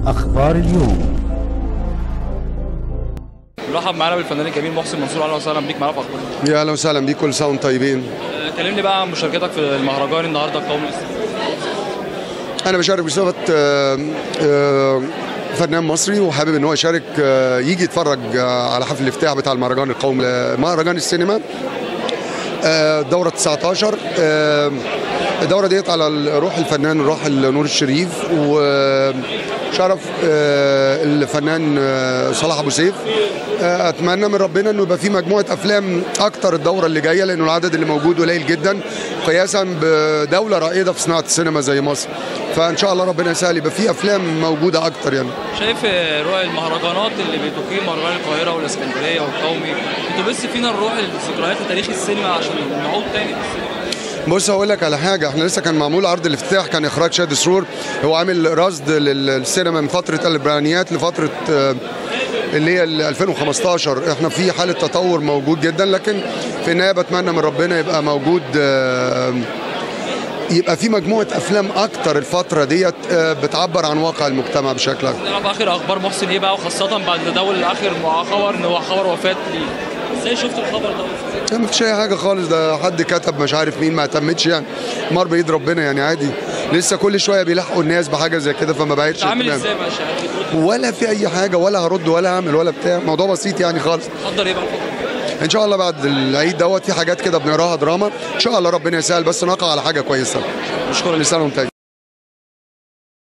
أخبار اليوم نرحب معانا بالفنان الجميل محسن منصور اهلا وسهلا بيك معانا في اخبار يا اهلا وسهلا بيك كل سنه وانتم طيبين آه، كلمني بقى عن مشاركتك في المهرجان النهارده القومي انا بشارك بصفه آه، آه، فنان مصري وحابب ان هو يشارك آه، يجي يتفرج آه، على حفل الافتتاح بتاع المهرجان القومي مهرجان السينما آه، الدوره 19 آه، الدوره ديت على روح الفنان الراحل نور الشريف وشرف آه، الفنان آه، صلاح ابو سيف آه، اتمنى من ربنا انه يبقى في مجموعه افلام اكتر الدوره اللي جايه لانه العدد اللي موجود قليل جدا قياسا بدوله رائده في صناعه السينما زي مصر فان شاء الله ربنا يسهل يبقى في افلام موجوده اكتر يعني شايف آه، روح المهرجانات اللي بتقيم مهرجان القاهره والاسكندريه والقومي بتبث فينا الروح الذكريات لتاريخ السينما عشان نعود تاني للسينما بص هقول لك على حاجه احنا لسه كان معمول عرض الافتتاح كان اخراج شاد سرور هو عامل رصد للسينما من فتره البرانيات لفتره آه، اللي هي ال 2015 احنا في حاله تطور موجود جدا لكن في النهايه بتمنى من ربنا يبقى موجود آه، يبقى في مجموعه افلام اكتر الفتره ديت آه، بتعبر عن واقع المجتمع بشكل اكبر نعرف اخر اخبار محسن ايه بقى وخاصه بعد تداول الاخر مع خبر ان هو خبر وفاه ليه ازاي شفت الخبر ده لا ما فيش اي حاجه خالص ده حد كتب مش عارف مين ما اهتمتش يعني مر بايد ربنا يعني عادي لسه كل شويه بيلحقوا الناس بحاجه زي كده فما بقتش عامل اهتمام. ازاي بقى شايف ولا في اي حاجه ولا هرد ولا هعمل ولا بتاع موضوع بسيط يعني خالص تحضر ايه بقى الفترة؟ ان شاء الله بعد العيد دوت في حاجات كده بنقراها دراما ان شاء الله ربنا يسهل بس نقع على حاجه كويسه مشكورا كل سنه وانت طيب